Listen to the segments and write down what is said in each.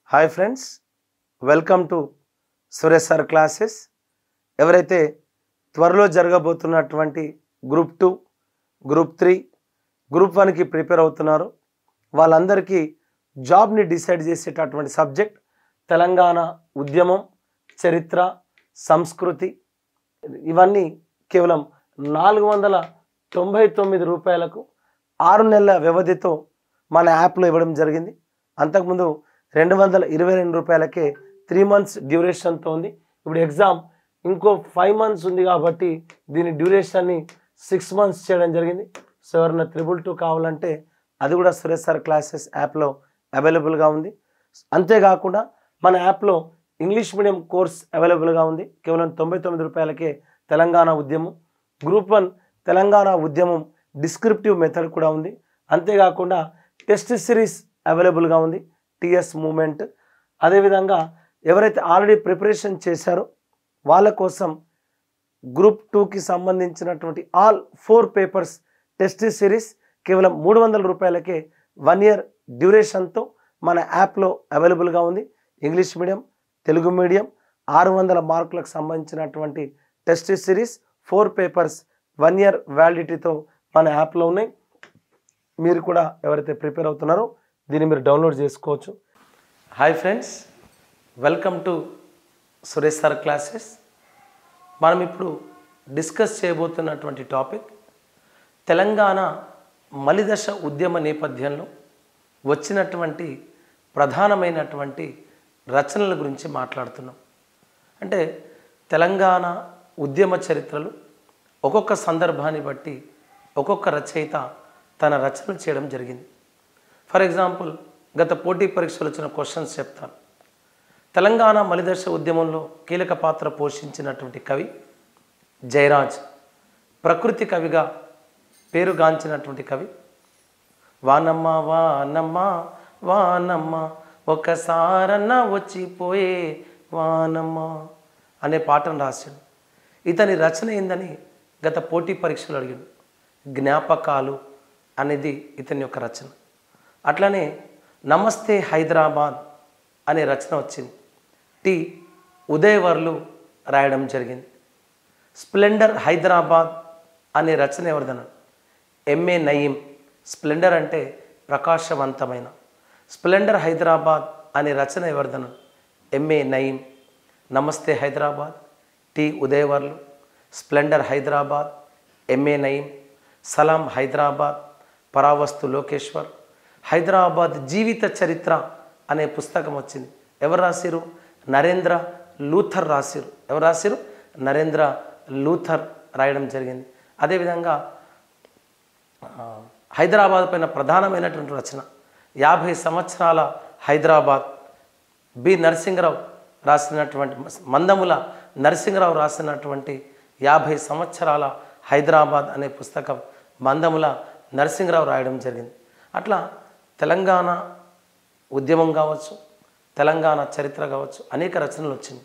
hi friends welcome to Suresh sir classes ఎవరైతే త్వరలో జరగబోతున్నటువంటి group two group three group వన్కి ప్రిపేర్ అవుతున్నారో వాళ్ళందరికీ జాబ్ని డిసైడ్ చేసేటటువంటి సబ్జెక్ట్ తెలంగాణ ఉద్యమం చరిత్ర సంస్కృతి ఇవన్నీ కేవలం నాలుగు వందల తొంభై తొమ్మిది రూపాయలకు ఆరు నెలల వ్యవధితో మన యాప్లో ఇవ్వడం జరిగింది అంతకుముందు రెండు వందల ఇరవై రెండు రూపాయలకే త్రీ మంత్స్ డ్యూరేషన్తో ఉంది ఇప్పుడు ఎగ్జామ్ ఇంకో ఫైవ్ మంత్స్ ఉంది కాబట్టి దీని డ్యూరేషన్ని సిక్స్ మంత్స్ చేయడం జరిగింది సో ఎవరైనా త్రిబుల్ టూ కావాలంటే అది కూడా సురేష్ సార్ క్లాసెస్ యాప్లో అవైలబుల్గా ఉంది అంతేకాకుండా మన యాప్లో ఇంగ్లీష్ మీడియం కోర్స్ అవైలబుల్గా ఉంది కేవలం తొంభై తొమ్మిది రూపాయలకే తెలంగాణ ఉద్యమం గ్రూప్ వన్ తెలంగాణ ఉద్యమం డిస్క్రిప్టివ్ మెథడ్ కూడా ఉంది అంతేకాకుండా టెస్ట్ సిరీస్ అవైలబుల్గా ఉంది టిఎస్ మూమెంట్ అదేవిధంగా ఎవరైతే ఆల్రెడీ ప్రిపరేషన్ చేశారో వాళ్ళ కోసం గ్రూప్ టూకి సంబంధించినటువంటి all four papers test series కేవలం మూడు వందల రూపాయలకే వన్ ఇయర్ డ్యూరేషన్తో మన యాప్లో అవైలబుల్గా ఉంది ఇంగ్లీష్ మీడియం తెలుగు మీడియం ఆరు వందల మార్కులకు సంబంధించినటువంటి test series four papers one year వ్యాలిడిటీతో మన యాప్లో ఉన్నాయి మీరు కూడా ఎవరైతే ప్రిపేర్ అవుతున్నారో దీన్ని మీరు డౌన్లోడ్ చేసుకోవచ్చు hi friends welcome to Suresh sir classes మనం ఇప్పుడు డిస్కస్ చేయబోతున్నటువంటి టాపిక్ తెలంగాణ మలిదశ ఉద్యమ నేపథ్యంలో వచ్చినటువంటి ప్రధానమైనటువంటి రచనల గురించి మాట్లాడుతున్నాం అంటే తెలంగాణ ఉద్యమ చరిత్రలు ఒక్కొక్క సందర్భాన్ని బట్టి ఒక్కొక్క రచయిత తన రచనలు చేయడం జరిగింది ఫర్ ఎగ్జాంపుల్ గత పోటీ పరీక్షలు వచ్చిన క్వశ్చన్స్ చెప్తాను తెలంగాణ మలిదశ ఉద్యమంలో కీలక పాత్ర పోషించినటువంటి కవి జయరాజ్ ప్రకృతి కవిగా పేరుగాంచినటువంటి కవి వానమ్మ వానమ్మ వానమ్మ ఒకసారన్న వచ్చిపోయే వానమ్మ అనే పాటను రాశాడు ఇతని రచన ఏందని గత పోటీ పరీక్షలు అడిగాడు జ్ఞాపకాలు అనేది ఇతని యొక్క రచన అట్లనే నమస్తే హైదరాబాద్ అనే రచన వచ్చింది టి ఉదయవర్లు రాయడం జరిగింది స్ప్లెండర్ హైదరాబాద్ అనే రచన ఎవరిదన్నాడు ఎంఏ నయీం స్ప్లెండర్ అంటే ప్రకాశవంతమైన స్ప్లెండర్ హైదరాబాద్ అనే రచన ఎవరిదన్నాడు M A Naeem Namaste Hyderabad T Udayavarlu splendour Hyderabad M A Naeem Salaam Hyderabad Paravastu Lokeshwar Hyderabad జీవిత చరిత్ర అనే పుస్తకం వచ్చింది ఎవరు రాసిరు నరేంద్ర లూథర్ రాసిరు ఎవరు రాసిరు నరేంద్ర లూథర్ రాయడం జరిగింది అదేవిధంగా ఆ, హైదరాబాద్ పైన ప్రధానమైనటువంటి రచన యాభై సంవత్సరాల హైదరాబాద్ బి నరసింహరావు రాసినటువంటి మందముల నరసింహరావు రాసినటువంటి యాభై సంవత్సరాల హైదరాబాద్ అనే పుస్తకం మందముల నరసింహరావు రాయడం జరిగింది అట్లా తెలంగాణ ఉద్యమం కావచ్చు తెలంగాణ చరిత్ర కావచ్చు అనేక రచనలు వచ్చింది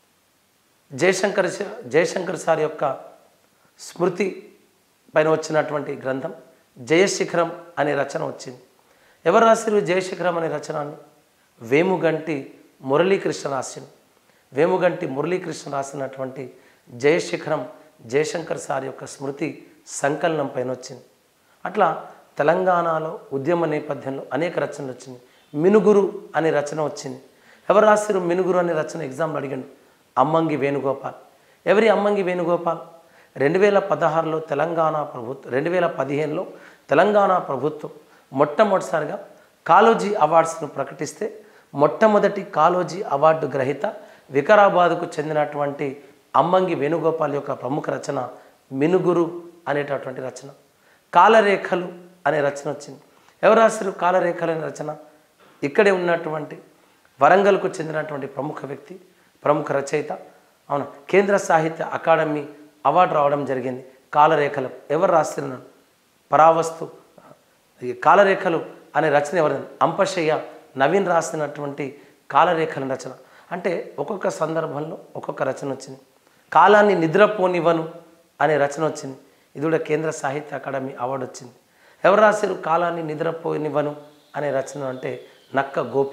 జయశంకర్ స- జయశంకర్ సార్ యొక్క స్మృతి పైన వచ్చినటువంటి గ్రంథం జయశిఖరం అనే రచన వచ్చింది ఎవరు రాసిరు జయశిఖరం అనే రచనని వేముగంటి మురళీకృష్ణ రాసింది వేముగంటి మురళీకృష్ణ రాసినటువంటి జయశిఖరం జయశంకర్ సార్ యొక్క స్మృతి సంకలనం పైన వచ్చింది అట్లా తెలంగాణలో ఉద్యమ నేపథ్యంలో అనేక రచనలు వచ్చింది మినుగురు అనే రచన వచ్చింది ఎవరు రాసిరు మినుగురు అనే రచన ఎగ్జామ్లో అడిగాడు అమ్మంగి వేణుగోపాల్ ఎవరి అమ్మంగి వేణుగోపాల్ రెండు వేల పదహారులో తెలంగాణ ప్రభుత్వం రెండు వేల పదిహేనులో తెలంగాణ ప్రభుత్వం మొట్టమొదటిసారిగా కాలోజీ అవార్డ్స్ను ప్రకటిస్తే మొట్టమొదటి కాలోజీ అవార్డు గ్రహీత వికారాబాద్కు చెందినటువంటి అమ్మంగి వేణుగోపాల్ యొక్క ప్రముఖ రచన మినుగురు అనేటటువంటి రచన కాలరేఖలు అనే రచన వచ్చింది ఎవరు రాశారు కాలరేఖలు అనే రచన ఇక్కడే ఉన్నటువంటి వరంగల్కు చెందినటువంటి ప్రముఖ వ్యక్తి ప్రముఖ రచయిత అవును కేంద్ర సాహిత్య అకాడమీ అవార్డు రావడం జరిగింది కాలరేఖలు ఎవరు రాస్తున్నారు పరావస్తు ఈ కాలరేఖలు అనే రచన ఎవరు అంపశయ్య నవీన్ రాసినటువంటి కాలరేఖల రచన అంటే ఒక్కొక్క సందర్భంలో ఒక్కొక్క రచన వచ్చింది కాలాన్ని నిద్రపోనివ్వను అనే రచన వచ్చింది ఇది కూడా కేంద్ర సాహిత్య అకాడమీ అవార్డు వచ్చింది ఎవరు రాశారు కాలాన్ని నిద్రపోనివ్వను అనే రచన అంటే నక్క గోపి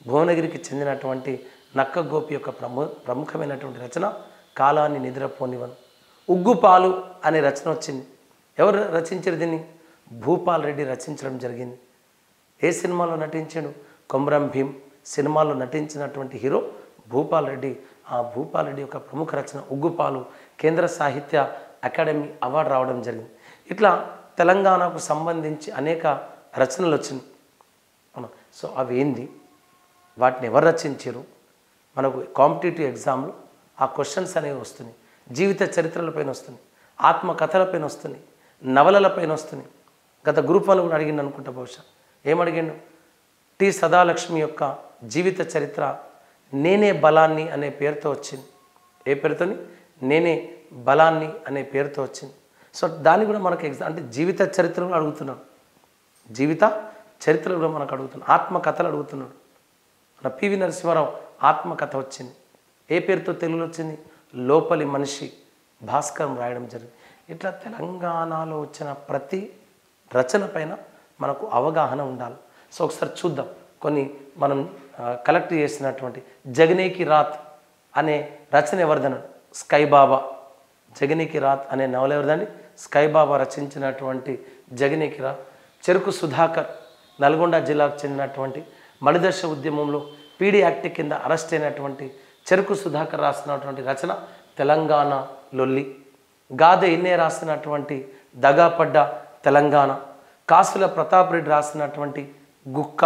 భువనగిరికి చెందినటువంటి నక్క గోపి యొక్క ప్రము ప్రముఖమైనటువంటి రచన కాలాన్ని నిద్రపోనివను ఉగ్గుపాలు అనే రచన వచ్చింది ఎవరు రచించారు దీన్ని భూపాల్ రెడ్డి రచించడం జరిగింది ఏ సినిమాలో నటించాడు కొమరం భీం సినిమాలో నటించినటువంటి హీరో భూపాల్ రెడ్డి ఆ భూపాల్ రెడ్డి యొక్క ప్రముఖ రచన ఉగ్గుపాలు కేంద్ర సాహిత్య అకాడమీ అవార్డు రావడం జరిగింది ఇట్లా తెలంగాణకు సంబంధించి అనేక రచనలు వచ్చినాయి అవునా సో అవి ఏంది వాటిని ఎవరు రచించారు మనకు కాంపిటేటివ్ ఎగ్జామ్లో ఆ క్వశ్చన్స్ అనేవి వస్తున్నాయి జీవిత చరిత్రలపైన వస్తున్నాయి ఆత్మకథలపైన వస్తున్నాయి నవలలపైన వస్తున్నాయి గత గ్రూప్ వన్ కూడా అడిగిండు అనుకుంటా బహుశా ఏమడిగిండు టి సదాలక్ష్మి యొక్క జీవిత చరిత్ర నేనే బలాన్ని అనే పేరుతో వచ్చింది ఏ పేరుతోని నేనే బలాన్ని అనే పేరుతో వచ్చింది సో దాన్ని కూడా మనకు ఎగ్జామ్ అంటే జీవిత చరిత్రలు అడుగుతున్నాడు జీవిత చరిత్రలు కూడా మనకు అడుగుతున్నాడు ఆత్మకథలు అడుగుతున్నాడు మన పివి నరసింహారావు ఆత్మకథ వచ్చింది ఏ పేరుతో తెలుగులో వచ్చింది లోపలి మనిషి భాస్కరం రాయడం జరిగింది ఇట్లా తెలంగాణలో వచ్చిన ప్రతి రచన పైన మనకు అవగాహన ఉండాలి సో ఒకసారి చూద్దాం కొన్ని మనం ఆ, కలెక్ట్ చేసినటువంటి జగనేకి రాత్ అనే రచన ఎవరిదన్నాడు స్కై బాబా జగనికి రాత్ అనే నవల ఎవరిదండి స్కై బాబా రచించినటువంటి జగనికి రాత్ చెరుకు సుధాకర్ నల్గొండ జిల్లాకు చెందినటువంటి మణిదర్శ ఉద్యమంలో పీడీ యాక్ట్ కింద అరెస్ట్ అయినటువంటి చెరుకు సుధాకర్ రాసినటువంటి రచన తెలంగాణ లొల్లి గాదె ఇన్నే రాసినటువంటి దగాపడ్డ తెలంగాణ కాసుల ప్రతాప్ రెడ్డి రాసినటువంటి గుక్క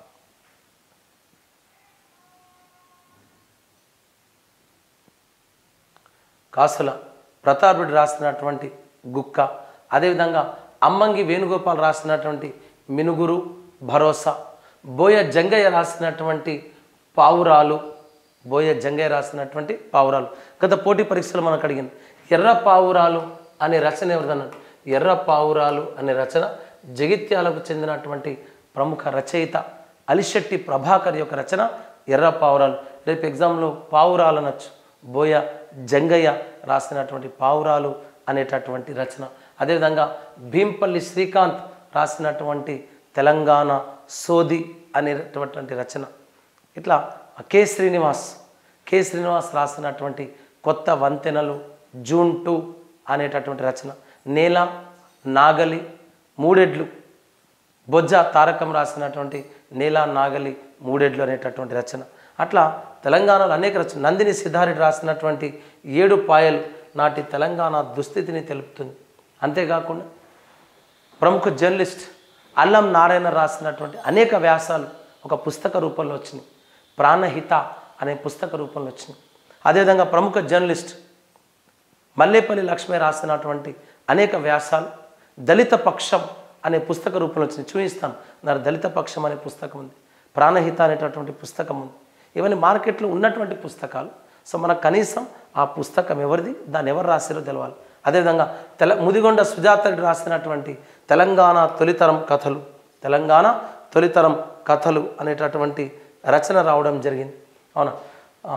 కాసుల ప్రతాప్ రెడ్డి రాసినటువంటి గుక్క అదేవిధంగా అమ్మంగి వేణుగోపాల్ రాసినటువంటి మినుగురు భరోసా బోయ జంగయ్య రాసినటువంటి పావురాలు బోయ జంగయ్య రాసినటువంటి పావురాలు గత పోటీ పరీక్షలు మనకు అడిగింది ఎర్ర పావురాలు అనే రచన ఎవరిదన్నాడు ఎర్ర పావురాలు అనే రచన జగిత్యాలకు చెందినటువంటి ప్రముఖ రచయిత అలిశెట్టి ప్రభాకర్ యొక్క రచన ఎర్ర పావురాలు రేపు ఎగ్జామ్లో పావురాలు అనొచ్చు బోయ జంగయ్య రాసినటువంటి పావురాలు అనేటటువంటి రచన అదేవిధంగా భీంపల్లి శ్రీకాంత్ రాసినటువంటి తెలంగాణ సోది అనేటటువంటి రచన ఇట్లా కె శ్రీనివాస్ కె శ్రీనివాస్ రాసినటువంటి కొత్త వంతెనలు జూన్ టూ అనేటటువంటి రచన నేల నాగలి మూడెడ్లు బొజ్జ తారకం రాసినటువంటి నేల నాగలి మూడెడ్లు అనేటటువంటి రచన అట్లా తెలంగాణలో అనేక రచన నందిని సిద్ధారెడ్డి రాసినటువంటి ఏడు పాయలు నాటి తెలంగాణ దుస్థితిని తెలుపుతుంది అంతేకాకుండా ప్రముఖ జర్నలిస్ట్ అల్లం నారాయణ రాసినటువంటి అనేక వ్యాసాలు ఒక పుస్తక రూపంలో వచ్చినాయి ప్రాణహిత అనే పుస్తక రూపంలో వచ్చినాయి అదేవిధంగా ప్రముఖ జర్నలిస్ట్ మల్లేపల్లి లక్ష్మి రాసినటువంటి అనేక వ్యాసాలు దళిత పక్షం అనే పుస్తక రూపంలో వచ్చింది చూపిస్తాను నా దళిత పక్షం అనే పుస్తకం ఉంది ప్రాణహిత అనేటటువంటి పుస్తకం ఉంది ఇవన్నీ మార్కెట్లో ఉన్నటువంటి పుస్తకాలు సో మనకు కనీసం ఆ పుస్తకం ఎవరిది దాన్ని ఎవరు రాశారో తెలవాలి అదేవిధంగా తెల ముదిగొండ సుజాత రెడ్డి రాసినటువంటి తెలంగాణ తొలితరం కథలు తెలంగాణ తొలితరం కథలు అనేటటువంటి రచన రావడం జరిగింది అవునా ఆ,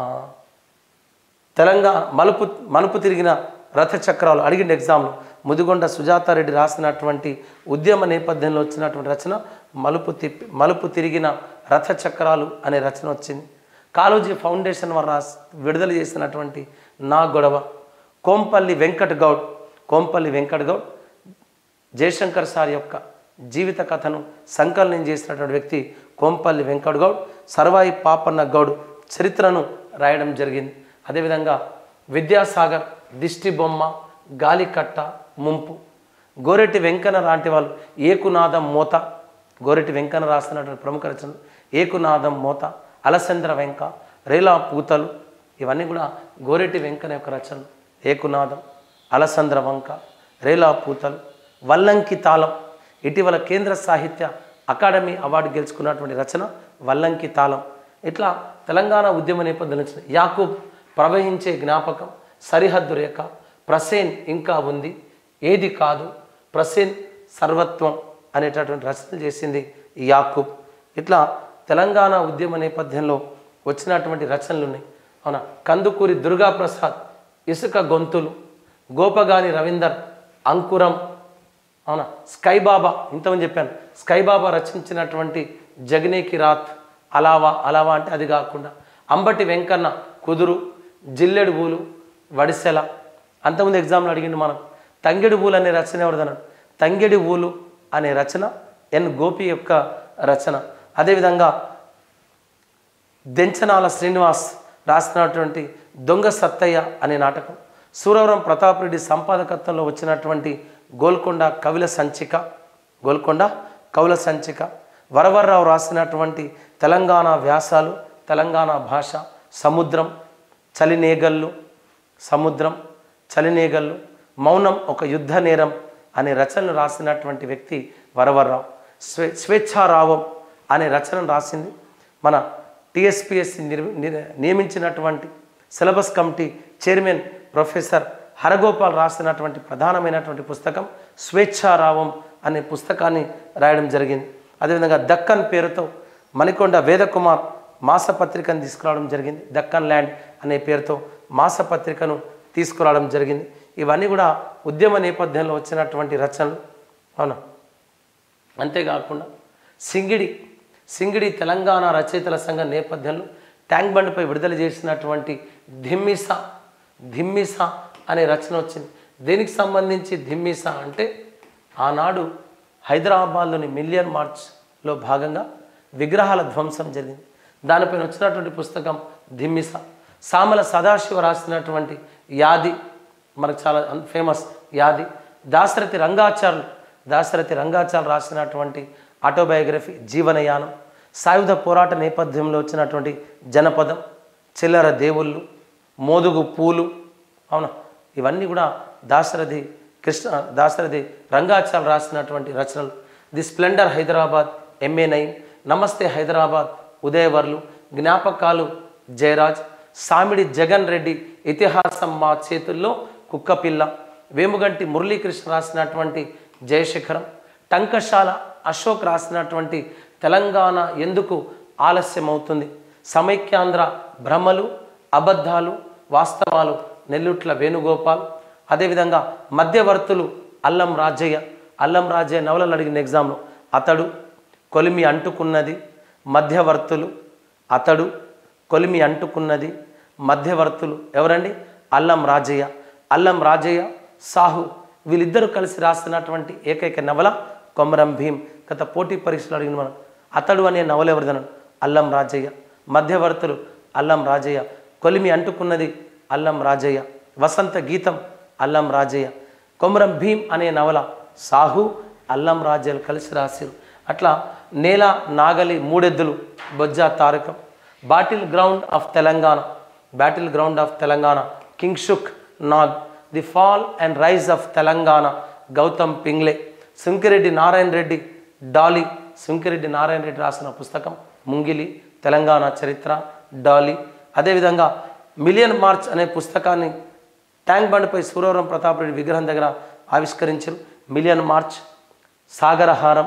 తెలంగాణ మలుపు మలుపు తిరిగిన రథ చక్రాలు అడిగిన ఎగ్జామ్లో ముదిగొండ సుజాతారెడ్డి రాసినటువంటి ఉద్యమ నేపథ్యంలో వచ్చినటువంటి రచన మలుపు తిప్పి మలుపు తిరిగిన రథ చక్రాలు అనే రచన వచ్చింది కాళోజీ ఫౌండేషన్ వారు రాసి విడుదల చేసినటువంటి నా గొడవ కోంపల్లి వెంకట్ గౌడ్ కోంపల్లి వెంకట్ గౌడ్ జయశంకర్ సార్ యొక్క జీవిత కథను సంకలనం చేసినటువంటి వ్యక్తి కోంపల్లి వెంకట్ గౌడ్ సర్వాయి పాపన్న గౌడ్ చరిత్రను రాయడం జరిగింది అదేవిధంగా విద్యాసాగర్ దిష్టి బొమ్మ గాలికట్ట ముంపు గోరెట్టి వెంకన్న లాంటి వాళ్ళు ఏకునాదం మోత గోరెట్టి వెంకన్న రాసినటువంటి ప్రముఖ రచనలు ఏకునాదం మోత అలసంద్ర వెంక రేలా పూతలు ఇవన్నీ కూడా గోరెట్టి వెంకన్న యొక్క రచనలు ఏకునాదం అలసంద్ర వంక రేలా పూతలు వల్లంకి తాళం ఇటీవల కేంద్ర సాహిత్య అకాడమీ అవార్డు గెలుచుకున్నటువంటి రచన వల్లంకి తాళం ఇట్లా తెలంగాణ ఉద్యమ నేపథ్యం వచ్చిన యాకూబ్ ప్రవహించే జ్ఞాపకం సరిహద్దు రేఖ ప్రసేన్ ఇంకా ఉంది ఏది కాదు ప్రసేన్ సర్వత్వం అనేటటువంటి రచనలు చేసింది ఈ యాకూబ్ ఇట్లా తెలంగాణ ఉద్యమ నేపథ్యంలో వచ్చినటువంటి రచనలు ఉన్నాయి అవునా కందుకూరి దుర్గాప్రసాద్ ఇసుక గొంతులు గోపగాని రవీందర్ అంకురం అవునా స్కై బాబా ఇంతమంది చెప్పాను స్కై బాబా రచించినటువంటి జగనేకి రాత్ అలావా అలావా అంటే అది కాకుండా అంబటి వెంకన్న కుదురు జిల్లెడు పూలు వడిసెల అంతకుముందు ఎగ్జామ్లో అడిగిండు మనం తంగెడు పూలు అనే రచన ఎవరిదన్నాడు తంగెడి పూలు అనే రచన ఎన్ గోపి యొక్క రచన అదేవిధంగా దెంచనాల శ్రీనివాస్ రాసినటువంటి దొంగ సత్తయ్య అనే నాటకం సూరవరం ప్రతాప్ రెడ్డి సంపాదకత్వంలో వచ్చినటువంటి గోల్కొండ కవుల సంచిక గోల్కొండ కవుల సంచిక వరవర్రావు రాసినటువంటి తెలంగాణ వ్యాసాలు తెలంగాణ భాష సముద్రం చలినేగళ్ళు సముద్రం చలినేగళ్ళు మౌనం ఒక యుద్ధ నేరం అనే రచనలు రాసినటువంటి వ్యక్తి వరవర్రావు స్వే స్వేచ్ఛారావం అనే రచనను రాసింది మన టిఎస్పిఎస్సి నిర్మి నిర్- నియమించినటువంటి syllabus committee chairman professor Haragopal రాసినటువంటి ప్రధానమైనటువంటి పుస్తకం స్వేచ్ఛారావం అనే పుస్తకాన్ని రాయడం జరిగింది అదేవిధంగా దక్కన్ పేరుతో మణికొండ వేదకుమార్ మాసపత్రికను తీసుకురావడం జరిగింది దక్కన్ ల్యాండ్ అనే పేరుతో మాసపత్రికను తీసుకురావడం జరిగింది ఇవన్నీ కూడా ఉద్యమ నేపథ్యంలో వచ్చినటువంటి రచనలు అవునా అంతేకాకుండా సింగిడి సింగిడి తెలంగాణ రచయితల సంఘం నేపథ్యంలో ట్యాంక్ బండ్పై విడుదల చేసినటువంటి ధిమ్మిస ధిమ్మిస అనే రచన వచ్చింది దేనికి సంబంధించి ధిమ్మిస అంటే ఆనాడు హైదరాబాద్లోని మిలియన్ మార్చ్లో భాగంగా విగ్రహాల ధ్వంసం జరిగింది దానిపైన వచ్చినటువంటి పుస్తకం ధిమ్మిస సామల సదాశివ రాసినటువంటి యాది మనకు చాలా ఫేమస్ యాది దాశరథి రంగాచార్యులు దాశరథి రంగాచార్యులు రాసినటువంటి ఆటోబయోగ్రఫీ జీవనయానం సాయుధ పోరాట నేపథ్యంలో వచ్చినటువంటి జనపదం చిల్లర దేవుళ్ళు మోదుగు పూలు అవునా ఇవన్నీ కూడా దాశరథి కృష్ణ దాశరథి రంగాచార్యులు రాసినటువంటి రచనలు the splendour Hyderabad M A Naeem Namaste Hyderabad ఉదయవర్లు జ్ఞాపకాలు జయరాజ్ సామిడి జగన్ రెడ్డి ఇతిహాసం మా చేతుల్లో కుక్కపిల్ల వేముగంటి మురళీకృష్ణ రాసినటువంటి జయశిఖరం టంకశాల అశోక్ రాసినటువంటి తెలంగాణ ఎందుకు ఆలస్యం అవుతుంది సమైక్యాంధ్ర భ్రమలు అబద్ధాలు వాస్తవాలు నెల్లుట్ల వేణుగోపాల్ అదేవిధంగా మధ్యవర్తులు అల్లం రాజయ్య అల్లం రాజయ్య నవలలు అడిగిన ఎగ్జామ్లో అతడు కొలిమి అంటుకున్నది మధ్యవర్తులు అతడు కొలిమి అంటుకున్నది మధ్యవర్తులు ఎవరండి అల్లం రాజయ్య అల్లం రాజయ్య సాహు వీళ్ళిద్దరూ కలిసి రాస్తున్నటువంటి ఏకైక నవల కొమరం భీం గత పోటీ పరీక్షలు అడిగిన మనం అతడు అనే నవల ఎవరిదన్నాడు అల్లం రాజయ్య మధ్యవర్తులు అల్లం రాజయ్య కొలిమి అంటుకున్నది అల్లం రాజయ్య వసంత గీతం అల్లం రాజయ్య కొమరం భీం అనే నవల సాహు అల్లం రాజయ్యలు కలిసి రాశారు అట్లా Nela Nagali Moodeddulu Bojja Tarakam battle ground of Telangana battle ground of Telangana Kingshuk Nag the fall and rise of Telangana Gautam Pingle Sunkireddy Narayana Reddy డాలీ సుంకిరెడ్డి నారాయణ రెడ్డి రాసిన పుస్తకం ముంగిలి తెలంగాణ చరిత్ర డాలీ అదేవిధంగా మిలియన్ మార్చ్ అనే పుస్తకాన్ని ట్యాంక్ బండ్పై సూరవరం ప్రతాప్ రెడ్డి విగ్రహం దగ్గర ఆవిష్కరించారు మిలియన్ మార్చ్ సాగరహారం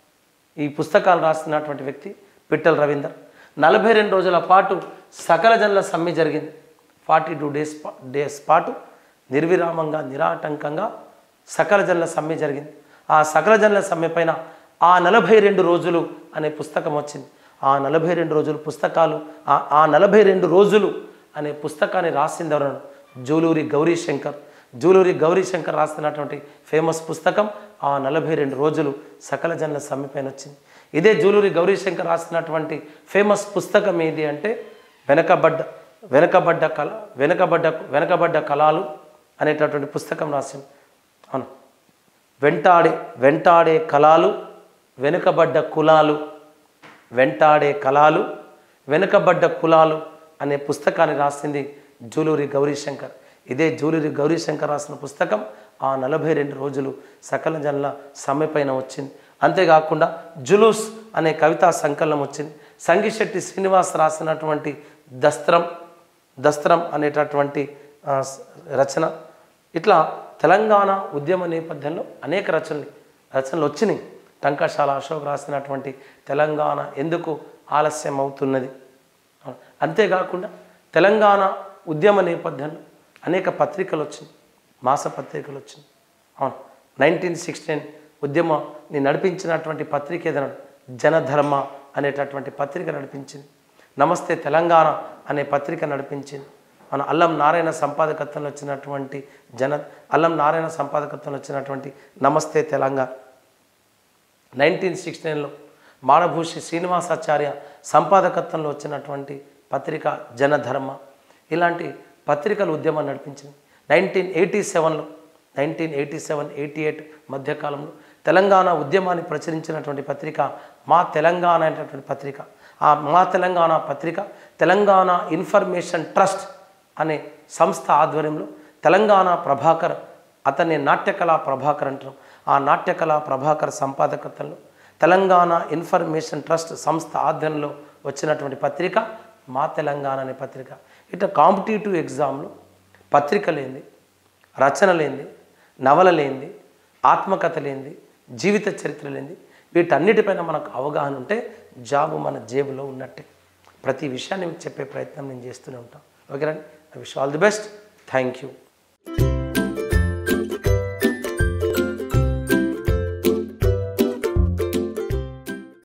ఈ పుస్తకాలు రాస్తున్నటువంటి వ్యక్తి పిట్టల రవీందర్ నలభై రెండు రోజుల పాటు సకల జనుల సమ్మె జరిగింది ఫార్టీ టూ డేస్ పా డేస్ పాటు నిర్విరామంగా నిరాటంకంగా సకల జనుల సమ్మె జరిగింది ఆ సకల జనుల సమ్మె పైన ఆ నలభై రెండు రోజులు అనే పుస్తకం వచ్చింది ఆ నలభై రెండు రోజులు పుస్తకాలు ఆ ఆ నలభై రెండు రోజులు అనే పుస్తకాన్ని రాసింది ఎవరు జూలూరి గౌరీశంకర్ జూలూరి గౌరీశంకర్ రాస్తున్నటువంటి ఫేమస్ పుస్తకం ఆ నలభై రెండు రోజులు సకల జనుల సమ్మె పైన వచ్చింది ఇదే జూలూరి గౌరీశంకర్ రాసినటువంటి ఫేమస్ పుస్తకం ఏది అంటే వెనకబడ్డ వెనకబడ్డ కళ వెనకబడ్డ వెనకబడ్డ కళలు అనేటటువంటి పుస్తకం రాసింది అవును వెంటాడే వెంటాడే కళలు వెనుకబడ్డ కులాలు వెంటాడే కళలు వెనుకబడ్డ కులాలు అనే పుస్తకాన్ని రాసింది జూలూరి గౌరీశంకర్ ఇదే జూలూరి గౌరీశంకర్ రాసిన పుస్తకం ఆ నలభై రెండు రోజులు సకల జనుల సమ్మె పైన వచ్చింది అంతేకాకుండా జులూస్ అనే కవితా సంకలనం వచ్చింది సంగిశెట్టి శ్రీనివాస్ రాసినటువంటి దస్త్రం దస్త్రం అనేటటువంటి ఆ, స- రచన ఇట్లా తెలంగాణ ఉద్యమ నేపథ్యంలో అనేక రచనలు రచనలు వచ్చినాయి టంకశాల అశోక్ రాసినటువంటి తెలంగాణ ఎందుకు ఆలస్యం అవుతున్నది అంతేకాకుండా తెలంగాణ ఉద్యమ నేపథ్యంలో అనేక పత్రికలు వచ్చినాయి మాస పత్రికలు వచ్చినాయి అవును నైన్టీన్ సిక్స్టీన్ ఉద్యమాన్ని నడిపించినటువంటి పత్రిక ఏదైనా జనధర్మ అనేటటువంటి పత్రిక నడిపించింది నమస్తే తెలంగాణ అనే పత్రిక నడిపించింది మన అల్లం నారాయణ సంపాదకత్వంలో వచ్చినటువంటి జన అల్లం నారాయణ సంపాదకత్వంలో వచ్చినటువంటి నమస్తే తెలంగాణ నైన్టీన్ సిక్స్టీ నైన్లో మానభూషి శ్రీనివాసాచార్య సంపాదకత్వంలో వచ్చినటువంటి పత్రిక జనధర్మ ఇలాంటి పత్రికలు ఉద్యమం నడిపించింది నైన్టీన్ ఎయిటీ సెవెన్లో nineteen eighty seven eighty eight మధ్యకాలంలో తెలంగాణ ఉద్యమాన్ని ప్రచురించినటువంటి పత్రిక మా తెలంగాణ అనేటటువంటి పత్రిక ఆ మా తెలంగాణ పత్రిక తెలంగాణ ఇన్ఫర్మేషన్ ట్రస్ట్ అనే సంస్థ ఆధ్వర్యంలో తెలంగాణ ప్రభాకర్ అతన్ని నాట్యకళా ప్రభాకర్ అంటారు ఆ నాట్యకళా ప్రభాకర్ సంపాదకత్వంలో తెలంగాణ ఇన్ఫర్మేషన్ ట్రస్ట్ సంస్థ ఆధ్వర్యంలో వచ్చినటువంటి పత్రిక మా తెలంగాణ అనే పత్రిక ఇట్లా కాంపిటేటివ్ ఎగ్జామ్లో పత్రిక లేనిది రచన లేనిది నవల లేనిది ఆత్మకథ లేనిది జీవిత చరిత్ర లేనిది వీటన్నిటిపైన మనకు అవగాహన ఉంటే జాబు మన జేబులో ఉన్నట్టే ప్రతి విషయాన్ని మీకు చెప్పే ప్రయత్నం నేను చేస్తూనే ఉంటాను ఓకేనండి I wish all the best thank you